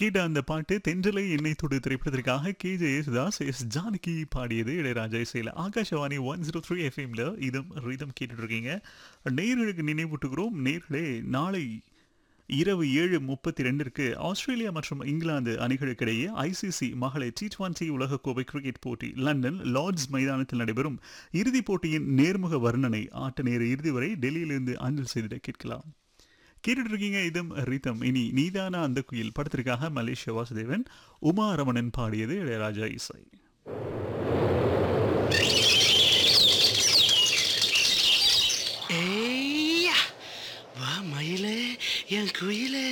கேட்ட அந்த பாட்டு தென்றலை எண்ணெய் தொடு திரைப்படத்திற்காக K J Yesudas S Janaki பாடியது இளையராஜா இசையில் ஆகாஷவாணி ஒன் ஜீரோ த்ரீ எஃப்எம்ல இதம் ரிதம் கேட்டுட்டு இருக்கீங்க நேர்களுக்கு நினைவூட்டுகிறோம் நேர்களே நாளை இரவு ஏழு முப்பத்தி ரெண்டிற்கு ஆஸ்திரேலியா மற்றும் இங்கிலாந்து அணிகளுக்கிடையே ஐசிசி மகளிர் டி டுவெண்டி உலகக்கோப்பை கிரிக்கெட் போட்டி லண்டன் லார்ட்ஸ் மைதானத்தில் நடைபெறும் இறுதிப் போட்டியின் நேர்முக வர்ணனை ஆட்ட நேர இறுதி வரை டெல்லியிலிருந்து அஞ்சல் செய்திட கேட்கலாம் கேட்டுட்டு இருக்கீங்க இதம் ரிதம் இனி நீதானா அந்த குயில் படத்திற்காக மலேசிய வாசுதேவன் உமா ரமணன் பாடியது இளையராஜா இசை ஏய்யா வா மயிலே என் குயிலே